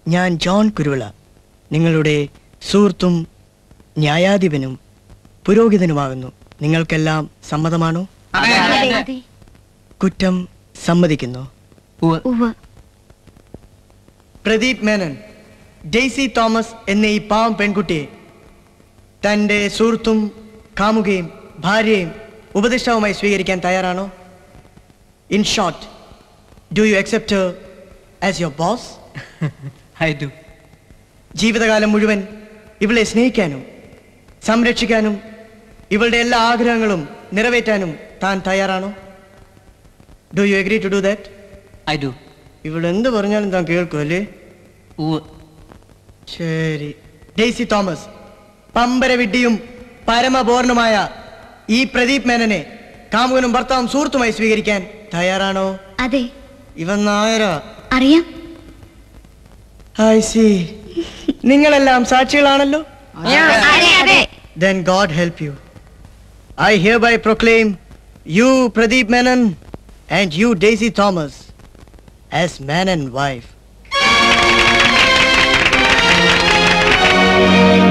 ഞാൻ ജോൺ കുരുവിള നിങ്ങളുടെ സുഹൃത്തും ന്യായാധിപനും പുരോഹിതനുമാകുന്നു നിങ്ങൾക്കെല്ലാം സമ്മതമാണോ അതെ കുറ്റം സമ്മതിക്കുന്നു ഉവ്വ് പ്രദീപ് മേനൻ ഡെയ്സി തോമസ് എന്ന ഈ പാവം പെൺകുട്ടിയെ തൻ്റെ സുഹൃത്തും കാമുകയും ഭാര്യയും ഉപദേഷ്ടാവുമായി സ്വീകരിക്കാൻ തയ്യാറാണോ in short do you accept as your boss I do ജീവിതകാലം മുഴുവൻ ഇവളെ സ്നേഹിക്കാനും സംരക്ഷിക്കാനും ഇവളുടെ എല്ലാ ആഗ്രഹങ്ങളും നിറവേറ്റാനും താൻ തയ്യാറാണോ do you agree to do that I do ഇവൾ എന്ത് പറഞ്ഞാലും താൻ കേൾക്കും അല്ലേ ശരി ഡെയ്സി തോമസ് പമ്പര വിഡ്ഢിയും പരമബോർണുമായ ഈ പ്രദീപ് മേനനെ കാമുകനും ഭർത്താവും സുഹൃത്തുമായി സ്വീകരിക്കാൻ തയ്യാറാണോ അതെ ഇവൻ നായരാ അറിയാം ഐ സി നിങ്ങളെല്ലാം സാക്ഷികളാണല്ലോ അതെ അതെ Then God help you. I hereby proclaim you, Pradeep Menon, and you, Daisy Thomas, as man and wife.